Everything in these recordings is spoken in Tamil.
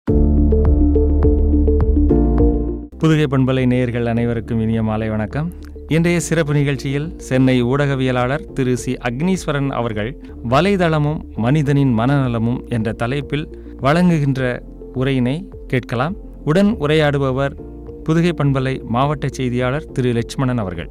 புதுகை பண்பலை நேயர்கள் அனைவருக்கும் இனிய மாலை வணக்கம் இன்றைய சிறப்பு நிகழ்ச்சியில் சென்னை ஊடகவியலாளர் திரு சி அக்னீஸ்வரன் அவர்கள் வலைதளமும் மனிதனின் மனநலமும் என்ற தலைப்பில் வழங்குகின்ற உரையினை கேட்கலாம் உடன் உரையாடுபவர் புதுகை பண்பலை மாவட்ட செய்தியாளர் திரு லட்சுமணன் அவர்கள்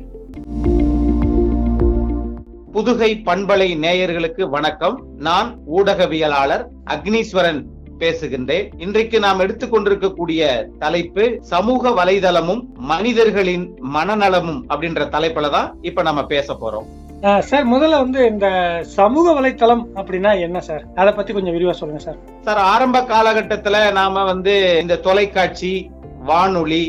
புதுகை பண்பலை நேயர்களுக்கு வணக்கம் நான் ஊடகவியலாளர் அக்னீஸ்வரன் பேசுகின்றேன் இன்றைக்கு நாம் எடுத்துக்கொண்டிருக்கக்கூடிய தலைப்பு சமூக வலைதளமும் மனிதர்களின் மனநலமும் அப்படின்ற தலைப்புல தான் இப்ப நம்ம பேச போறோம் ஆஹ் சார் முதல்ல வந்து இந்த சமூக வலைத்தளம் அப்படின்னா என்ன சார் அதை பத்தி கொஞ்சம் விரிவா சொல்லுங்க சார் சார் ஆரம்ப காலகட்டத்துல நாம வந்து இந்த தொலைக்காட்சி வானொலி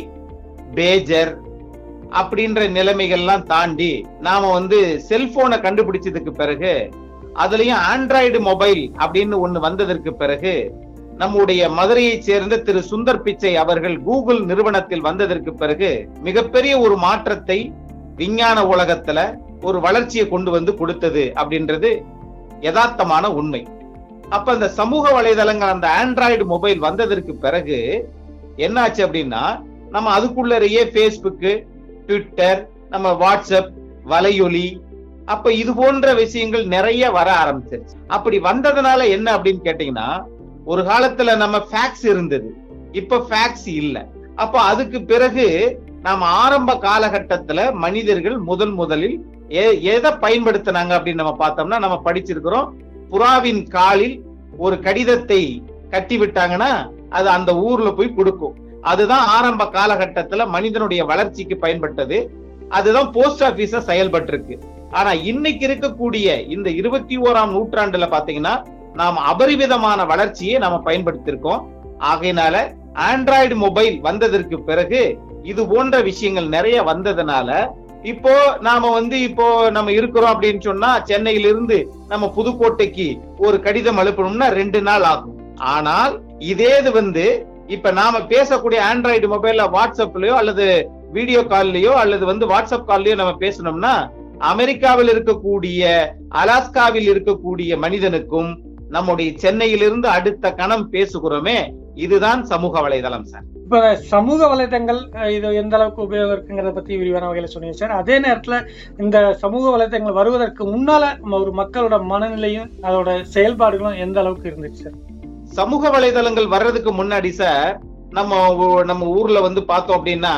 பேஜர் அப்படின்ற நிலைமைகள்லாம் தாண்டி நாம வந்து செல்போனை கண்டுபிடிச்சதுக்கு பிறகு அதுலயும் ஆண்ட்ராய்டு மொபைல் அப்படின்னு ஒண்ணு வந்ததற்கு பிறகு நம்முடைய மதுரையைச் சேர்ந்த திரு சுந்தர் பிச்சை அவர்கள் கூகுள் நிறுவனத்தில் வந்ததற்கு பிறகு மிகப்பெரிய ஒரு மாற்றத்தை விஞ்ஞான உலகத்துல ஒரு வளர்ச்சியை கொண்டு வந்து கொடுத்தது அப்படின்றது யதார்த்தமான உண்மை அப்ப அந்த சமூக வலைதளங்கள் அந்த ஆண்ட்ராய்டு மொபைல் வந்ததற்கு பிறகு என்னாச்சு அப்படின்னா நம்ம அதுக்குள்ளறையே ஃபேஸ்புக்கு ட்விட்டர் நம்ம வாட்ஸ்அப் வலையொலி அப்ப இது போன்ற விஷயங்கள் நிறைய வர ஆரம்பிச்சிருச்சு அப்படி வந்ததுனால என்ன அப்படின்னு கேட்டீங்கன்னா ஒரு காலத்துல நம்ம ஃபேக்ஸ் இருந்தது இப்ப ஃபேக்ஸ் இல்ல அப்ப அதுக்கு பிறகு நாம ஆரம்ப காலகட்டத்துல மனிதர்கள் முதல் முதலில் எ- எதை பயன்படுத்தினாங்க அப்படின்னு நம்ம பார்த்தோம்னா நம்ம படிச்சிருக்கிறோம் புறாவின் காலில் ஒரு கடிதத்தை கட்டி விட்டாங்கன்னா அது அந்த ஊர்ல போய் கொடுக்கும் அதுதான் ஆரம்ப காலகட்டத்துல மனிதனுடைய வளர்ச்சிக்கு பயன்பட்டது அதுதான் போஸ்ட் ஆபீஸ செயல்பட்டிருக்கு ஆனா இன்னைக்கு இருக்கக்கூடிய இந்த இருபத்தி ஓராம் நூற்றாண்டுல பாத்தீங்கன்னா நாம் அபரிவிதமான வளர்ச்சியை நாம பயன்படுத்தியிருக்கோம் ஆகையினால ஆண்ட்ராய்டு மொபைல் வந்ததற்கு பிறகு இது போன்ற விஷயங்கள் நிறைய வந்ததுனால இப்போ நாம வந்து இப்போ நம்ம இருக்கிறோம் அப்படின்னு சொன்னா சென்னையிலிருந்து நம்ம புதுக்கோட்டைக்கு ஒரு கடிதம் அனுப்பணும்னா ரெண்டு நாள் ஆகும் ஆனால் இதே இது வந்து இப்ப நாம பேசக்கூடிய ஆண்ட்ராய்டு மொபைல்ல வாட்ஸ்அப்லயோ அல்லது வீடியோ கால்லயோ அல்லது வந்து வாட்ஸ்அப் கால்லயோ நம்ம பேசணும்னா அமெரிக்காவில் இருக்கக்கூடிய அலாஸ்காவில் இருக்கக்கூடிய மனிதனுக்கும் நம்முடைய சென்னையிலிருந்து அடுத்த கணம் பேசுகிறோமே இதுதான் சமூக வலைதளம் சார் இப்ப சமூக வலைதளங்கள் அஹ், இது எந்த அளவுக்கு உபயோகம் இருக்குங்கிறத பத்தி விரிவான வகையில சொன்னீங்க சார் அதே நேரத்துல இந்த சமூக வலைதளங்கள் வருவதற்கு முன்னால நம்ம ஒரு மக்களோட மனநிலையும் அதோட செயல்பாடுகளும் எந்த அளவுக்கு இருந்துச்சு சார் சமூக வலைதளங்கள் வர்றதுக்கு முன்னாடி சார் நம்ம ஊ- நம்ம ஊர்ல வந்து பார்த்தோம் அப்படின்னா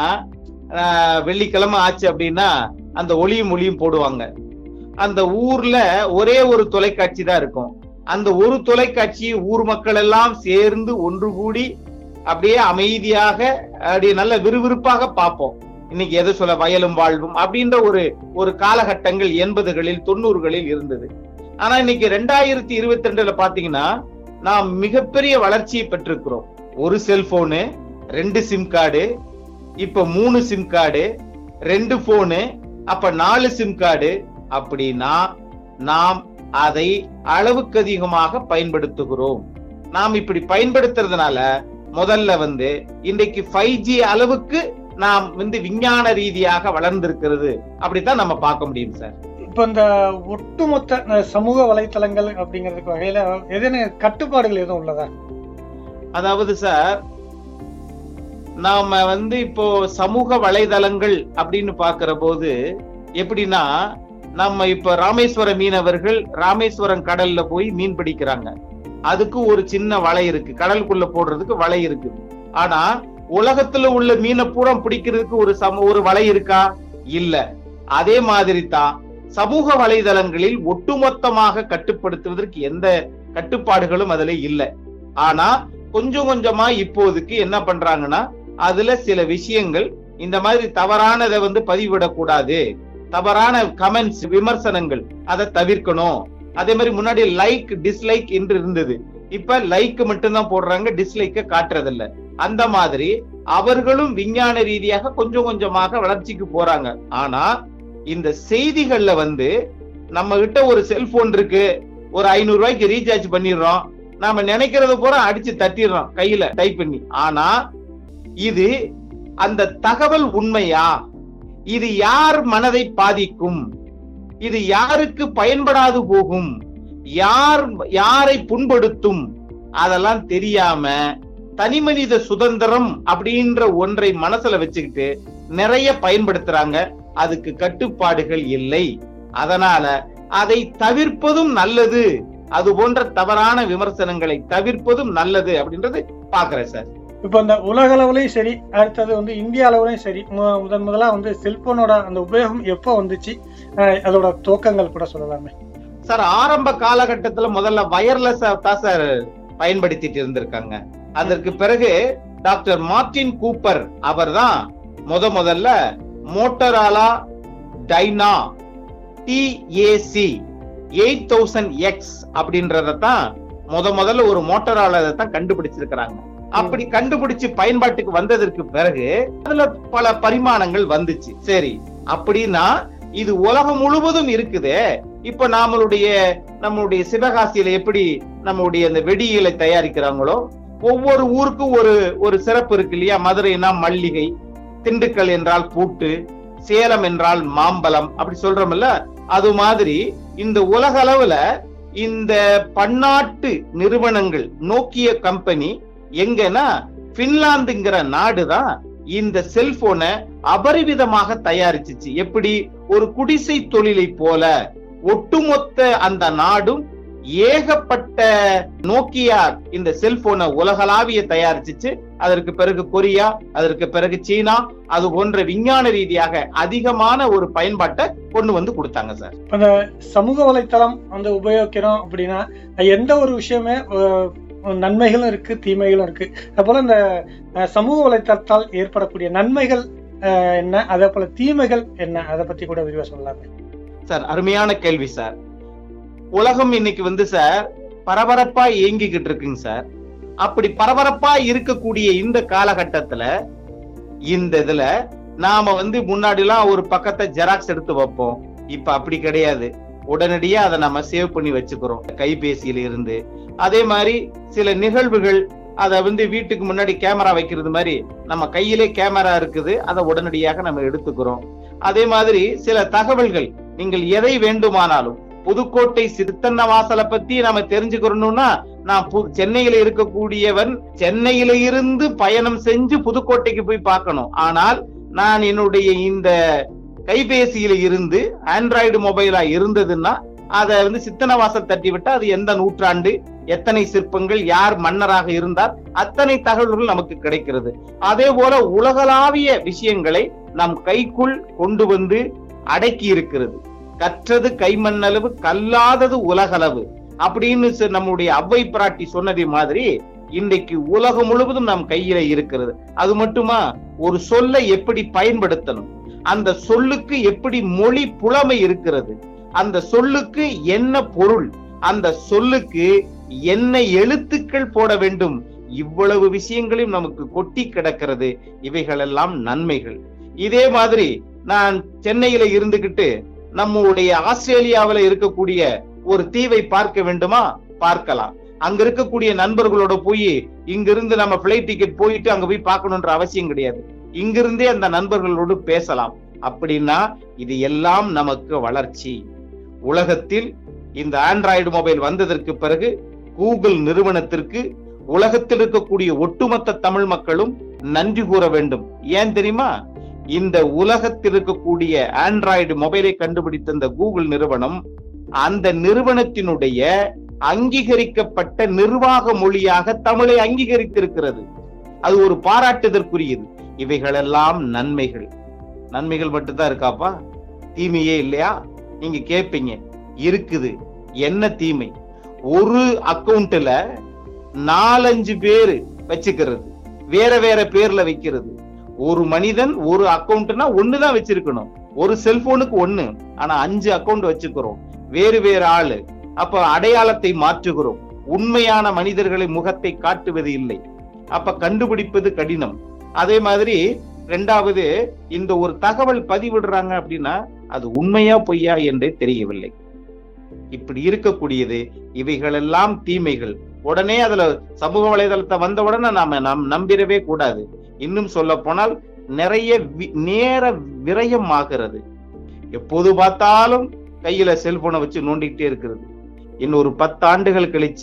ஆஹ், வெள்ளிக்கிழமை ஆச்சு அப்படின்னா அந்த ஒளியும் ஒளியும் போடுவாங்க அந்த ஊர்ல ஒரே ஒரு தொலைக்காட்சி தான் இருக்கும் அந்த ஒரு தொலைக்காட்சி ஊர் மக்கள் எல்லாம் சேர்ந்து ஒன்று கூடி அப்படியே அமைதியாக அப்படியே நல்ல விறுவிறுப்பாக பார்ப்போம் இன்னைக்கு எது சொல்ல வயலும் வாழ்வும் அப்படின்ற ஒரு ஒரு காலகட்டங்கள் எண்பதுகளில் தொண்ணூறுகளில் இருந்தது ஆனா இன்னைக்கு ரெண்டாயிரத்தி இருபத்தி ரெண்டுல பாத்தீங்கன்னா நாம் மிகப்பெரிய வளர்ச்சியை பெற்றிருக்கிறோம் ஒரு செல்போனு ரெண்டு சிம் கார்டு இப்ப மூணு சிம் கார்டு ரெண்டு போனு அப்ப நாலு சிம் கார்டு அப்படின்னா நாம் அதை அளவுக்கு அதிகமாக பயன்படுத்துகிறோம் நாம் இப்படி பயன்படுத்துறதுனால முதல்ல வந்து இன்றைக்கு ஃபைவ் ஜி அளவுக்கு நாம் வந்து விஞ்ஞான ரீதியாக வளர்ந்திருக்கிறது அப்படித்தான் நம்ம பார்க்க முடியும் சார் இப்ப இந்த ஒட்டுமொத்த இந்த சமூக வலைத்தளங்கள் அப்படிங்கிறதுக்கு வகையில ஏதேனும் கட்டுப்பாடுகள் எதுவும் உள்ளதா அதாவது சார் நாம வந்து இப்போ சமூக வலைதளங்கள் அப்படின்னு பாக்குற போது எப்படின்னா நம்ம இப்ப ராமேஸ்வர மீனவர்கள் ராமேஸ்வரம் கடல்ல போய் மீன் பிடிக்கிறாங்க அதுக்கு ஒரு சின்ன வலை இருக்கு கடலுக்குள்ள போடுறதுக்கு வலை இருக்கு ஆனா உலகத்துல உள்ள மீனை பூரா பிடிக்கிறதுக்கு ஒரு சம ஒரு வலை இருக்கா இல்ல அதே மாதிரி தான் சமூக வலைதளங்களில் ஒட்டுமொத்தமாக கட்டுப்படுத்துவதற்கு எந்த கட்டுப்பாடுகளும் அதுல இல்ல ஆனா கொஞ்சம் கொஞ்சமா இப்போதைக்கு என்ன பண்றாங்கன்னா அதுல சில விஷயங்கள் இந்த மாதிரி தவறானதை வந்து பதிவிடக்கூடாது தவறான கமெண்ட்ஸ் விமர்சனங்கள் அதை தவிர்க்கணும் அதே மாதிரி முன்னாடி லைக் டிஸ்லைக் என்று இருந்தது இப்ப லைக் மட்டும்தான் போடுறாங்க டிஸ்லைக்க காட்டுறதில்ல அந்த மாதிரி அவர்களும் விஞ்ஞான ரீதியாக கொஞ்சம் கொஞ்சமாக வளர்ச்சிக்கு போறாங்க ஆனா இந்த செய்திகள்ல வந்து நம்ம கிட்ட ஒரு செல்போன் இருக்கு ஒரு ஐநூறு ரூபாய்க்கு ரீசார்ஜ் பண்ணிடுறோம் நாம நினைக்கிறத பூரா அடிச்சு தட்டிடுறோம் கையில டைப் பண்ணி ஆனா இது அந்த தகவல் உண்மையா இது யார் மனதை பாதிக்கும் இது யாருக்கு பயன்படாது போகும் யார் யாரை புண்படுத்தும் அதெல்லாம் தெரியாம தனி மனித சுதந்திரம் அப்படின்ற ஒன்றை மனசுல வச்சுக்கிட்டு நிறைய பயன்படுத்துறாங்க அதுக்கு கட்டுப்பாடுகள் இல்லை அதனால அதை தவிர்ப்பதும் நல்லது அது போன்ற தவறான விமர்சனங்களை தவிர்ப்பதும் நல்லது அப்படின்றது பாக்குறேன் சார் இப்போ இந்த உலக அளவுலயும் சரி அடுத்தது வந்து இந்திய அளவுலயும் சரி மு- முதன் முதலா வந்து செல்போனோட அந்த உபயோகம் எப்போ வந்துச்சு அஹ் அதோட துவக்கங்கள் கூட சொல்லலாமே சார் ஆரம்ப காலகட்டத்துல முதல்ல வயர்லெஸ் தான் சார் பயன்படுத்திட்டு இருந்திருக்காங்க அதற்கு பிறகு டாக்டர் மார்டின் கூப்பர் அவர்தான் முத முதல்ல Motorola DynaTAC eight thousand X அப்படின்றதான் முத முதல்ல ஒரு மோட்டரால தான் கண்டுபிடிச்சிருக்கிறாங்க அப்படி கண்டுபிடிச்சு பயன்பாட்டுக்கு வந்ததற்கு பிறகு அதுல பல பரிமாணங்கள் வந்துச்சு சரி அப்படின்னா இது உலகம் முழுவதும் இருக்குதே இப்ப நாமளுடைய நம்மளுடைய சிவகாசியில எப்படி நம்மளுடைய அந்த வெடிகளை தயாரிக்கிறாங்களோ ஒவ்வொரு ஊருக்கும் ஒரு ஒரு சிறப்பு இருக்கு இல்லையா மதுரைனா மல்லிகை திண்டுக்கல் என்றால் பூட்டு சேலம் என்றால் மாம்பழம் அப்படி சொல்றோம்ல அது மாதிரி இந்த உலக அளவுல இந்த பன்னாட்டு நிறுவனங்கள் நோக்கிய கம்பெனி எங்கன்னா பின்லாந்துங்கிற நாடுதான் இந்த செல்போனை அபரிவிதமாக தயாரிச்சுச்சு எப்படி ஒரு குடிசை தொழிலை போல ஒட்டுமொத்த அந்த நாடும் ஏகப்பட்ட நோக்கியா இந்த செல்போனை உலகளாவிய தயாரிச்சுச்சு அதற்கு பிறகு கொரியா அதற்கு பிறகு சீனா அது போன்ற விஞ்ஞான ரீதியாக அதிகமான ஒரு பயன்பாட்டை கொண்டு வந்து கொடுத்தாங்க சார் அந்த சமூக வலைத்தளம் வந்து உபயோகிக்கிறோம் அப்படின்னா எந்த ஒரு விஷயமே அஹ், நன்மைகளும் இருக்கு தீமைகளும் இருக்கு அதுபோல இந்த அஹ், சமூக வலைத்தளத்தால் ஏற்படக்கூடிய நன்மைகள் அஹ், என்ன அதே போல தீமைகள் என்ன அதை பத்தி கூட விரிவா சொல்லலாமே சார் அருமையான கேள்வி சார் உலகம் இன்னைக்கு வந்து சார் பரபரப்பா இயங்கிக்கிட்டு இருக்குங்க சார் அப்படி பரபரப்பா இருக்கக்கூடிய இந்த காலகட்டத்துல இந்த இதுல நாம வந்து முன்னாடி எல்லாம் ஒரு பக்கத்தை ஜெராக்ஸ் எடுத்து வைப்போம் இப்ப அப்படி கிடையாது உடனடியா அதை நம்ம சேவ் பண்ணி வச்சுக்கிறோம் கைபேசியில இருந்து அதே மாதிரி சில நிகழ்வுகள் அதை வந்து வீட்டுக்கு முன்னாடி கேமரா வைக்கிறது மாதிரி நம்ம கையிலே கேமரா இருக்குது அதை உடனடியாக நம்ம எடுத்துக்கிறோம் அதே மாதிரி சில தகவல்கள் நீங்கள் எதை வேண்டுமானாலும் புதுக்கோட்டை சித்தன்ன வாசலை பத்தி நம்ம தெரிஞ்சுக்கணும்னா நான் பு- சென்னையில இருக்கக்கூடியவன் சென்னையில இருந்து பயணம் செஞ்சு புதுக்கோட்டைக்கு போய் பார்க்கணும் ஆனால் நான் என்னுடைய இந்த கைபேசியில இருந்து ஆண்ட்ராய்டு மொபைலா இருந்ததுன்னா அதை வந்து சித்தனவாசல் தட்டி விட்டா அது எந்த நூற்றாண்டு எத்தனை சிற்பங்கள் யார் மன்னராக இருந்தார் அத்தனை தகவல்கள் நமக்கு கிடைக்கிறது அதே போல உலகளாவிய விஷயங்களை நம் கைக்குள் கொண்டு வந்து அடக்கி இருக்கிறது கற்றது கைமண்ணளவு கல்லாதது உலகளவு அப்படின்னு சொ- நம்முடைய அவ்வை பிராட்டி சொன்னதை மாதிரி இன்றைக்கு உலகம் முழுவதும் நம் கையில இருக்கிறது அது மட்டுமா ஒரு சொல்லை எப்படி பயன்படுத்தணும் அந்த சொல்லுக்கு எப்படி மொழி புலமை இருக்கிறது அந்த சொல்லுக்கு என்ன பொருள் அந்த சொல்லுக்கு என்ன எழுத்துக்கள் போட வேண்டும் இவ்வளவு விஷயங்களையும் நமக்கு கொட்டி கிடக்கிறது இவைகளெல்லாம் நன்மைகள் இதே மாதிரி நான் சென்னையில இருந்துகிட்டு நம்முடைய ஆஸ்திரேலியாவில இருக்கக்கூடிய ஒரு தீவை பார்க்க வேண்டுமா பார்க்கலாம் அங்க இருக்கக்கூடிய நண்பர்களோட போய் இங்கிருந்து நம்ம பிளைட் டிக்கெட் போயிட்டு அங்க போய் பார்க்கணுன்ற அவசியம் கிடையாது இங்கிருந்தே அந்த நண்பர்களோடு பேசலாம் அப்படின்னா இது எல்லாம் நமக்கு வளர்ச்சி உலகத்தில் இந்த ஆண்ட்ராய்டு மொபைல் வந்ததற்கு பிறகு கூகுள் நிறுவனத்திற்கு உலகத்தில் இருக்கக்கூடிய ஒட்டுமொத்த தமிழ் மக்களும் நன்றி கூற வேண்டும் ஏன் தெரியுமா இந்த உலகத்தில் இருக்கக்கூடிய ஆண்ட்ராய்டு மொபைலை கண்டுபிடித்த இந்த கூகுள் நிறுவனம் அந்த நிறுவனத்தினுடைய அங்கீகரிக்கப்பட்ட நிர்வாக மொழியாக தமிழை அங்கீகரித்திருக்கிறது அது ஒரு பாராட்டுதற்குரியது இவைகளெல்லாம் நன்மைகள் நன்மைகள் மட்டும்தான் இருக்காப்பா தீமையே இல்லையா நீங்க கேட்பீங்க இருக்குது என்ன தீமை ஒரு அக்கவுண்ட்ல நாலஞ்சு பேரு வச்சுக்கிறது வேற வேற பேர்ல வைக்கிறது ஒரு மனிதன் ஒரு அக்கவுண்ட்னா ஒண்ணுதான் வச்சிருக்கணும் ஒரு செல்போனுக்கு ஒண்ணு ஆனா அஞ்சு அக்கவுண்ட் வச்சுக்கிறோம் வேறு வேறு ஆளு அப்ப அடையாளத்தை மாற்றுகிறோம் உண்மையான மனிதர்களை முகத்தை காட்டுவது இல்லை அப்ப கண்டுபிடிப்பது கடினம் அதே மாதிரி ரெண்டாவது இந்த ஒரு தகவல் பதிவிடுறாங்க அப்படின்னா அது உண்மையா பொய்யா என்றே தெரியவில்லை இப்படி இருக்கக்கூடியது இவைகளெல்லாம் தீமைகள் உடனே அதுல சமூக வலைதளத்தை வந்த உடனே நாம நாம் நம்பிடவே கூடாது இன்னும் சொல்ல போனால் நிறைய வி- நேர விரயம் ஆகிறது எப்போது பார்த்தாலும் கையில செல்போனை வச்சு நோண்டிக்கிட்டே இருக்கிறது இன்னொரு பத்து ஆண்டுகள் கழிச்சு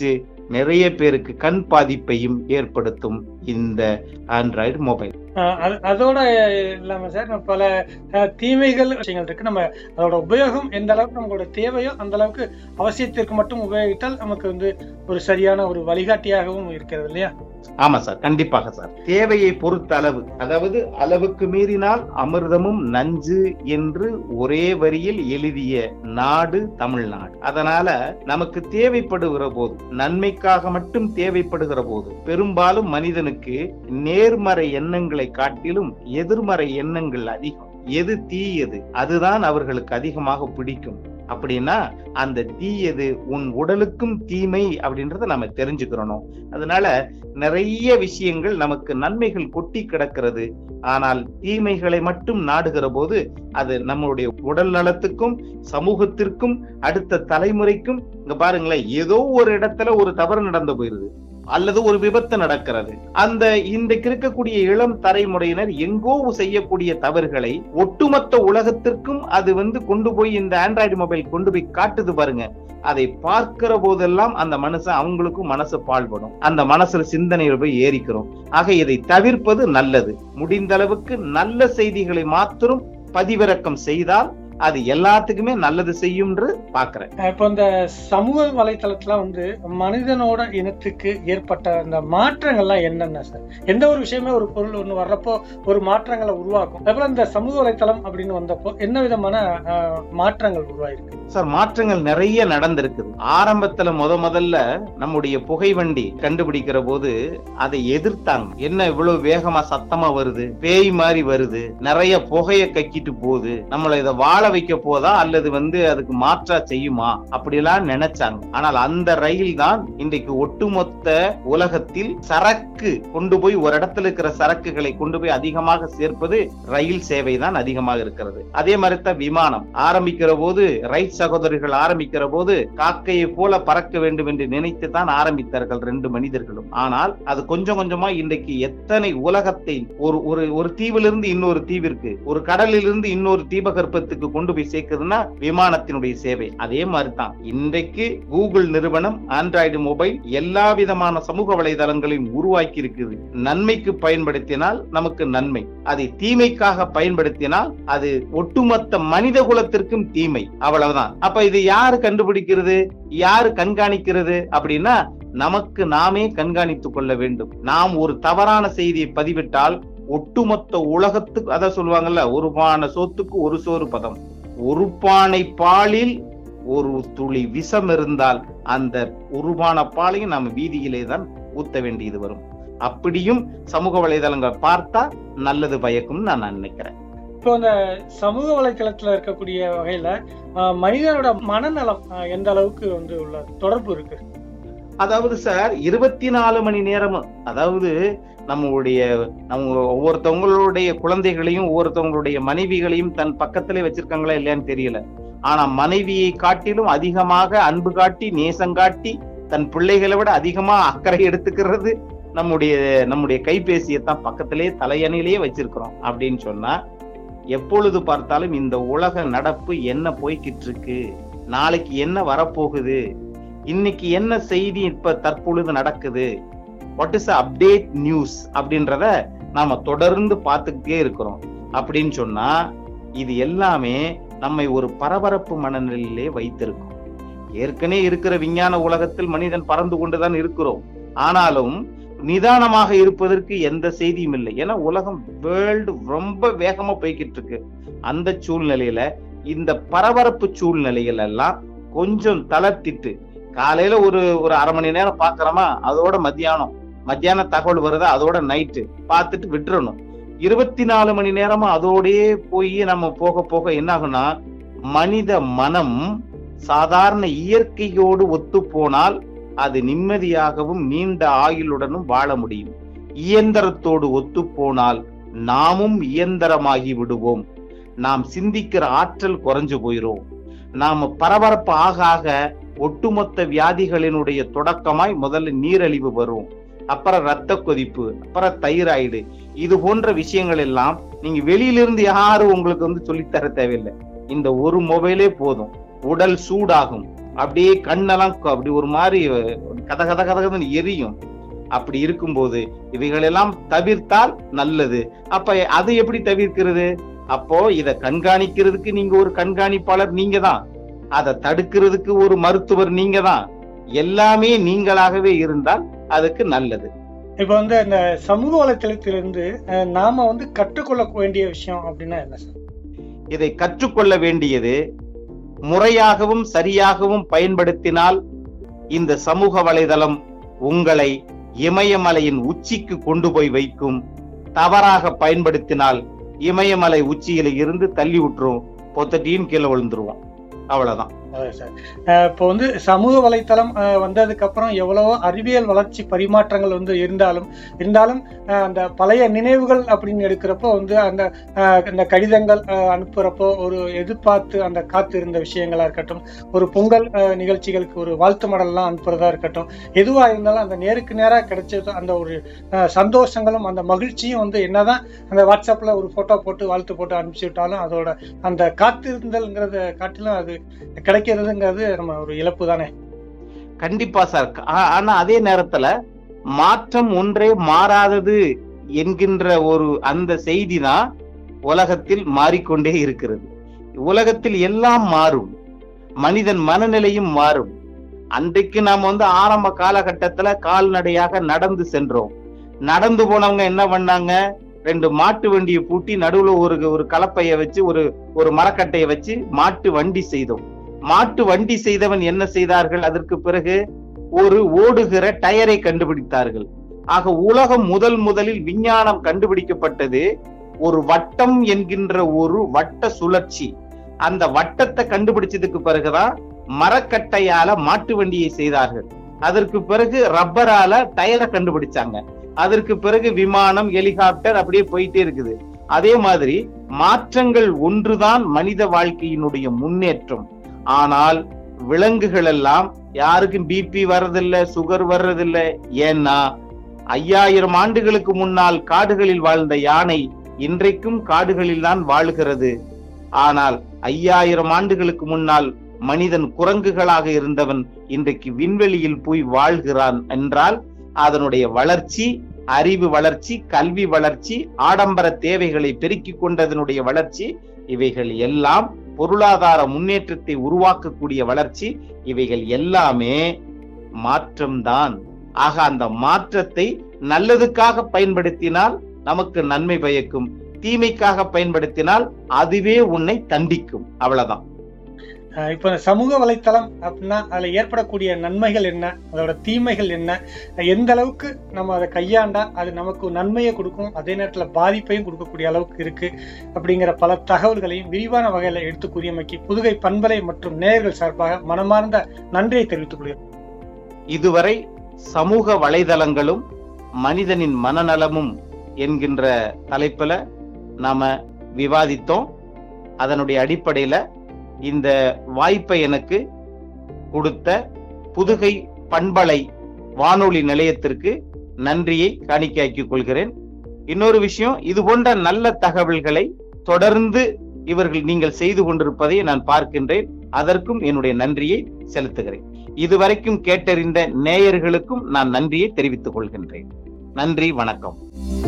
நிறைய பேருக்கு கண் பாதிப்பையும் ஏற்படுத்தும் இந்த ஆண்ட்ராய்டு மொபைல் ஆஹ் அது- அதோட இல்லாம சார் நம்ம பல ஆஹ், தீமைகள் விஷயங்கள் இருக்கு நம்ம அதோட உபயோகம் எந்த அளவுக்கு நம்மளோட தேவையோ அந்த அளவுக்கு அவசியத்திற்கு மட்டும் உபயோகித்தால் நமக்கு வந்து ஒரு சரியான ஒரு வழிகாட்டியாகவும் இருக்கிறது இல்லையா ஆமா சார் கண்டிப்பாக சார் தேவையை பொறுத்த அளவு அதாவது அளவுக்கு மீறினால் அமிர்தமும் நஞ்சு என்று ஒரே வரியில் எழுதிய நாடு தமிழ்நாடு அதனால நமக்கு தேவைப்படுகிற போது நன்மைக்காக மட்டும் தேவைப்படுகிற போது பெரும்பாலும் மனிதனுக்கு நேர்மறை எண்ணங்களை காட்டிலும் எதிர்மறை எண்ணங்கள் அதிகம் எது தீயது அதுதான் அவர்களுக்கு அதிகமாக பிடிக்கும் அப்படின்னா அந்த தீயது உன் உடலுக்கும் தீமை அப்படின்றத நம்ம தெரிஞ்சுக்கிறணும் அதனால நிறைய விஷயங்கள் நமக்கு நன்மைகள் கொட்டி கிடக்கிறது ஆனால் தீமைகளை மட்டும் நாடுகிற போது அது நம்மளுடைய உடல் நலத்துக்கும் சமூகத்திற்கும் அடுத்த தலைமுறைக்கும் இங்க பாருங்களேன் ஏதோ ஒரு இடத்துல ஒரு தவறு நடந்து போயிருது அல்லது ஒரு விபத்து நடக்கிறது அந்த இன்றைக்கு இருக்கக்கூடிய இளம் தலைமுறையினர் எங்கோ செய்யக்கூடிய தவறுகளை ஒட்டுமொத்த உலகத்திற்கும் அது வந்து கொண்டு போய் இந்த ஆண்ட்ராய்டு மொபைல் கொண்டு போய் காட்டுது பாருங்க அதை பார்க்கிற போதெல்லாம் அந்த மனுஷன் அவங்களுக்கும் மனசு பாழ்படும் அந்த மனசுல சிந்தனையில் போய் ஏறிக்கிறோம் ஆக இதை தவிர்ப்பது நல்லது முடிந்த அளவுக்கு நல்ல செய்திகளை மாத்திரம் பதிவிறக்கம் செய்தால் அது எல்லாத்துக்குமே நல்லது செய்யும்ன்று பாக்குறேன் அஹ் இப்போ இந்த சமூக வலைத்தளத்துல வந்து மனிதனோட இனத்துக்கு ஏற்பட்ட அந்த மாற்றங்கள்லாம் என்னென்ன சார் எந்த ஒரு விஷயமே ஒரு பொருள் ஒண்ணு வர்றப்போ ஒரு மாற்றங்களை உருவாக்கும் அதேபோல இந்த சமூக வலைத்தளம் அப்படின்னு வந்தப்போ என்ன விதமான அஹ், மாற்றங்கள் உருவாயிருக்கு சார் மாற்றங்கள் நிறைய நடந்திருக்குது ஆரம்பத்துல முத முதல்ல நம்முடைய புகை வண்டி கண்டுபிடிக்கிற போது அதை எதிர்த்தாங்க என்ன இவ்வளவு வேகமா சத்தமா வருது பேய் மாதிரி வருது நிறைய புகைய கக்கிட்டு போகுது நம்மள இதை வாழ வைக்க போதா அல்லது வந்து அதுக்கு மாற்றா செய்யுமா அப்படிலாம் நினைச்சாங்க ஆனால் அந்த ரயில் தான் இன்றைக்கு ஒட்டுமொத்த உலகத்தில் சரக்கு கொண்டு போய் ஒரு இடத்துல இருக்கிற சரக்குகளை கொண்டு போய் அதிகமாக சேர்ப்பது ரயில் சேவை தான் அதிகமாக இருக்கிறது அதே மாதிரி தான் விமானம் ஆரம்பிக்கிற போது ரைட் சகோதரர்கள் ஆரம்பிக்கிற போது காக்கையை போல பறக்க வேண்டும் என்று நினைத்து தான் ஆரம்பித்தார்கள் ரெண்டு மனிதர்களும் ஆனால் அது கொஞ்சம் கொஞ்சமா இன்றைக்கு எத்தனை உலகத்தை ஒரு ஒரு ஒரு தீவிலிருந்து இன்னொரு தீவிற்கு ஒரு கடலிலிருந்து இன்னொரு தீபகற்பத்துக்கு கொண்டு போய் சேர்க்குதுன்னா விமானத்தினுடைய சேவை அதே மாதிரி தான் இன்றைக்கு கூகுள் நிறுவனம் ஆண்ட்ராய்டு மொபைல் எல்லா விதமான சமூக வலைதளங்களையும் உருவாக்கி இருக்குது நன்மைக்கு பயன்படுத்தினால் நமக்கு நன்மை அதை தீமைக்காக பயன்படுத்தினால் அது ஒட்டுமொத்த மனித குலத்திற்கும் தீமை அவ்வளவுதான் அப்ப இது யாரு கண்டுபிடிக்கிறது யாரு கண்காணிக்கிறது அப்படின்னா நமக்கு நாமே கண்காணித்துக் கொள்ள வேண்டும் நாம் ஒரு தவறான செய்தியை பதிவிட்டால் ஒட்டுமொத்த உலகத்துக்கு அத சொல்லுவாங்கல்ல ஒரு பானை சோத்துக்கு ஒரு சோறு பதம் ஒரு பானை பாலில் ஒரு துளி விஷம் இருந்தால் அந்த உருவான பாலையும் நம்ம வீதியிலே தான் ஊத்த வேண்டியது வரும் அப்படியும் சமூக வலைதளங்கள் பார்த்தா நல்லது பயக்கும் நான் நினைக்கிறேன் இப்போ இந்த சமூக வலைத்தளத்துல இருக்கக்கூடிய வகையில அஹ், மனிதனோட மனநலம் அஹ், எந்த அளவுக்கு வந்து உள்ள தொடர்பு இருக்கு அதாவது சார் இருபத்தி நாலு மணி நேரமும் அதாவது நம்மளுடைய நம்ம ஒவ்வொருத்தவங்களுடைய குழந்தைகளையும் ஒவ்வொருத்தவங்களுடைய மனைவிகளையும் தன் பக்கத்திலே வச்சிருக்காங்களா இல்லையான்னு தெரியல ஆனா மனைவியை காட்டிலும் அதிகமாக அன்பு காட்டி நேசம் காட்டி தன் பிள்ளைகளை விட அதிகமா அக்கறை எடுத்துக்கிறது நம்முடைய நம்முடைய கைபேசியை தான் பக்கத்திலே தலையணையிலேயே வச்சிருக்கிறோம் அப்படின்னு சொன்னா எப்பொழுது பார்த்தாலும் இந்த உலக நடப்பு என்ன போய்கிட்டு இருக்கு நாளைக்கு என்ன வரப்போகுது இன்னைக்கு என்ன செய்தி இப்ப தற்பொழுது நடக்குது வாட் இஸ் அப்டேட் நியூஸ் அப்படின்றத நாம தொடர்ந்து பார்த்துக்கிட்டே இருக்கிறோம் அப்படின்னு சொன்னா இது எல்லாமே நம்மை ஒரு பரபரப்பு மனநிலையிலே வைத்திருக்கும் ஏற்கனவே இருக்கிற விஞ்ஞான உலகத்தில் மனிதன் பறந்து கொண்டுதான் இருக்கிறோம் ஆனாலும் நிதானமாக இருப்பதற்கு எந்த செய்தியும் இல்லை ஏன்னா உலகம் வேர்ல்டு ரொம்ப வேகமா போய்கிட்டு இருக்கு அந்த சூழ்நிலையில இந்த பரபரப்பு சூழ்நிலைகள் எல்லாம் கொஞ்சம் தளர்த்திட்டு காலையில ஒரு ஒரு அரை மணி நேரம் பாக்குறோமா அதோட மத்தியானம் மத்தியான தகவல் வருதா அதோட நைட்டு பார்த்துட்டு விட்டுறணும் இருபத்தி நாலு மணி நேரமா அதோடயே போய் நம்ம போக போக என்ன ஆகும்னா மனித மனம் சாதாரண இயற்கையோடு ஒத்து போனால் அது நிம்மதியாகவும் நீண்ட ஆயுளுடனும் வாழ முடியும் இயந்திரத்தோடு ஒத்து போனால் நாமும் இயந்திரமாகி விடுவோம் நாம் சிந்திக்கிற ஆற்றல் குறைஞ்சு போயிரும் நாம பரபரப்பு ஆக ஆக ஒட்டுமொத்த வியாதிகளினுடைய தொடக்கமாய் முதல்ல நீரழிவு வரும் அப்புறம் ரத்த கொதிப்பு அப்புறம் தைராய்டு இது போன்ற விஷயங்கள் எல்லாம் நீங்க வெளியிலிருந்து யாரும் உங்களுக்கு வந்து சொல்லித்தர தேவையில்லை இந்த ஒரு மொபைலே போதும் உடல் சூடாகும் அப்படியே கண்ணெல்லாம் க- அப்படி ஒரு மாதிரி கத கத கதகதன்னு எரியும் அப்படி இருக்கும்போது இவைகளெல்லாம் தவிர்த்தால் நல்லது அப்ப அது எப்படி தவிர்க்கிறது அப்போ இத கண்காணிக்கிறதுக்கு நீங்க ஒரு கண்காணிப்பாளர் நீங்க தான் அதை தடுக்கிறதுக்கு ஒரு மருத்துவர் நீங்க தான் எல்லாமே நீங்களாகவே இருந்தால் அதுக்கு நல்லது இப்ப வந்து இந்த சமூக வலைத்தளத்திலிருந்து அஹ், நாம வந்து கற்றுக்கொள்ள வேண்டிய விஷயம் அப்படின்னா என்ன சார் இதை கற்றுக்கொள்ள வேண்டியது முறையாகவும் சரியாகவும் பயன்படுத்தினால் இந்த சமூக வலைதளம் உங்களை இமயமலையின் உச்சிக்கு கொண்டு போய் வைக்கும் தவறாக பயன்படுத்தினால் இமயமலை உச்சியில இருந்து தள்ளி விட்டுரும் பொத்தட்டியும் கீழே விழுந்துருவோம் அவ்வளவுதான் அதான் சார் அஹ், இப்போ வந்து சமூக வலைத்தளம் அஹ், வந்ததுக்கு அப்புறம் எவ்வளவோ அறிவியல் வளர்ச்சி பரிமாற்றங்கள் வந்து இருந்தாலும் இருந்தாலும் அஹ், அந்த பழைய நினைவுகள் அப்படின்னு எடுக்கிறப்போ வந்து அந்த அஹ், அந்த கடிதங்கள் அஹ், அனுப்புறப்போ ஒரு எதிர்பார்த்து அந்த காத்து இருந்த விஷயங்களா இருக்கட்டும் ஒரு பொங்கல் அஹ், நிகழ்ச்சிகளுக்கு ஒரு வாழ்த்து மடல்லாம் அனுப்புறதா இருக்கட்டும் எதுவா இருந்தாலும் அந்த நேருக்கு நேரா கிடைச்சது அந்த ஒரு அஹ், சந்தோஷங்களும் அந்த மகிழ்ச்சியும் வந்து என்னதான் அந்த வாட்ஸ்அப்ல ஒரு போட்டோ போட்டு வாழ்த்து போட்டு அனுப்பிச்சு விட்டாலும் அதோட அந்த காத்திருந்தல்ங்கிறத காட்டிலும் அது கிடைக்கிறதுங்கிறது நம்ம ஒரு இழப்பு தானே கண்டிப்பா சார் ஆ- ஆனா அதே நேரத்துல மாற்றம் ஒன்றே மாறாதது என்கின்ற ஒரு அந்த செய்தி தான் உலகத்தில் மாறிக்கொண்டே இருக்கிறது உலகத்தில் எல்லாம் மாறும் மனிதன் மனநிலையும் மாறும் அன்றைக்கு நாம் வந்து ஆரம்ப காலகட்டத்துல கால்நடையாக நடந்து சென்றோம் நடந்து போனவங்க என்ன பண்ணாங்க ரெண்டு மாட்டு வண்டியை பூட்டி நடுவுல ஒரு ஒரு கலப்பைய வச்சு ஒரு ஒரு மரக்கட்டையை வச்சு மாட்டு வண்டி செய்தோம் மாட்டு வண்டி செய்தவன் என்ன செய்தார்கள் அதற்கு பிறகு ஒரு ஓடுகிற டயரை கண்டுபிடித்தார்கள் ஆக உலகம் முதல் முதலில் விஞ்ஞானம் கண்டுபிடிக்கப்பட்டது ஒரு வட்டம் என்கின்ற ஒரு வட்ட சுழற்சி அந்த வட்டத்தை கண்டுபிடிச்சதுக்கு பிறகுதான் மரக்கட்டையால மாட்டு வண்டியை செய்தார்கள் அதற்கு பிறகு ரப்பரால டயரை கண்டுபிடிச்சாங்க அதற்கு பிறகு விமானம் ஹெலிகாப்டர் அப்படியே போயிட்டே இருக்குது அதே மாதிரி மாற்றங்கள் ஒன்றுதான் மனித வாழ்க்கையினுடைய முன்னேற்றம் ஆனால் விலங்குகள் எல்லாம் யாருக்கும் பிபி வர்றதில்ல சுகர் வர்றதில்ல ஏன்னா ஐயாயிரம் ஆண்டுகளுக்கு முன்னால் காடுகளில் வாழ்ந்த யானை இன்றைக்கும் காடுகளில் தான் வாழுகிறது ஆனால் ஐயாயிரம் ஆண்டுகளுக்கு முன்னால் மனிதன் குரங்குகளாக இருந்தவன் இன்றைக்கு விண்வெளியில் போய் வாழ்கிறான் என்றால் அதனுடைய வளர்ச்சி அறிவு வளர்ச்சி கல்வி வளர்ச்சி ஆடம்பர தேவைகளை பெருக்கிக் கொண்டதனுடைய வளர்ச்சி இவைகள் எல்லாம் பொருளாதார முன்னேற்றத்தை உருவாக்கக்கூடிய வளர்ச்சி இவைகள் எல்லாமே மாற்றம்தான் ஆக அந்த மாற்றத்தை நல்லதுக்காக பயன்படுத்தினால் நமக்கு நன்மை பயக்கும் தீமைக்காக பயன்படுத்தினால் அதுவே உன்னை தண்டிக்கும் அவ்வளவுதான் அஹ் இப்ப சமூக வலைத்தளம் அப்படின்னா அதுல ஏற்படக்கூடிய நன்மைகள் என்ன அதோட தீமைகள் என்ன எந்த அளவுக்கு நம்ம அதை கையாண்டா அது நமக்கு நன்மையை கொடுக்கும் அதே நேரத்துல பாதிப்பையும் கொடுக்கக்கூடிய அளவுக்கு இருக்கு அப்படிங்கிற பல தகவல்களையும் விரிவான வகையில எடுத்து கூறியமைக்கு புதுகை பண்பலை மற்றும் நேயர்கள் சார்பாக மனமார்ந்த நன்றியை தெரிவித்துக் கொள்கிறேன் இதுவரை சமூக வலைதளங்களும் மனிதனின் மனநலமும் என்கின்ற தலைப்புல நாம விவாதித்தோம் அதனுடைய அடிப்படையில இந்த வாய்ப்பை எனக்கு கொடுத்த புதுகை பண்பலை வானொலி நிலையத்திற்கு நன்றியை காணிக்கையாக்கிக் கொள்கிறேன் இன்னொரு விஷயம் இது போன்ற நல்ல தகவல்களை தொடர்ந்து இவர்கள் நீங்கள் செய்து கொண்டிருப்பதை நான் பார்க்கின்றேன் அதற்கும் என்னுடைய நன்றியை செலுத்துகிறேன் இதுவரைக்கும் கேட்டறிந்த நேயர்களுக்கும் நான் நன்றியை தெரிவித்துக் கொள்கின்றேன் நன்றி வணக்கம்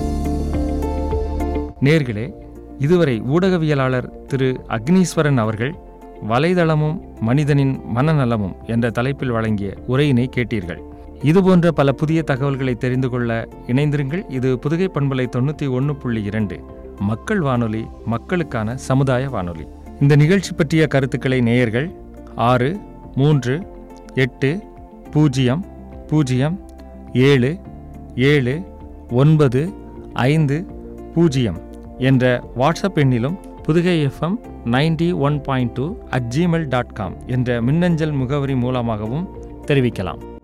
நேர்களே இதுவரை ஊடகவியலாளர் திரு அக்னீஸ்வரன் அவர்கள் வலைதளமும் மனிதனின் மனநலமும் என்ற தலைப்பில் வழங்கிய உரையினை கேட்டீர்கள் இதுபோன்ற பல புதிய தகவல்களை தெரிந்து கொள்ள இணைந்திருங்கள் இது புதுகை பண்பலை தொண்ணூற்றி ஒன்று புள்ளி இரண்டு மக்கள் வானொலி மக்களுக்கான சமுதாய வானொலி இந்த நிகழ்ச்சி பற்றிய கருத்துக்களை நேயர்கள் ஆறு மூன்று எட்டு பூஜ்ஜியம் பூஜ்ஜியம் ஏழு ஏழு ஒன்பது ஐந்து பூஜ்ஜியம் என்ற வாட்ஸ்அப் எண்ணிலும் Pudugai FM ninety one point two at Gmail dot com என்ற மின்னஞ்சல் முகவரி மூலமாகவும் தெரிவிக்கலாம்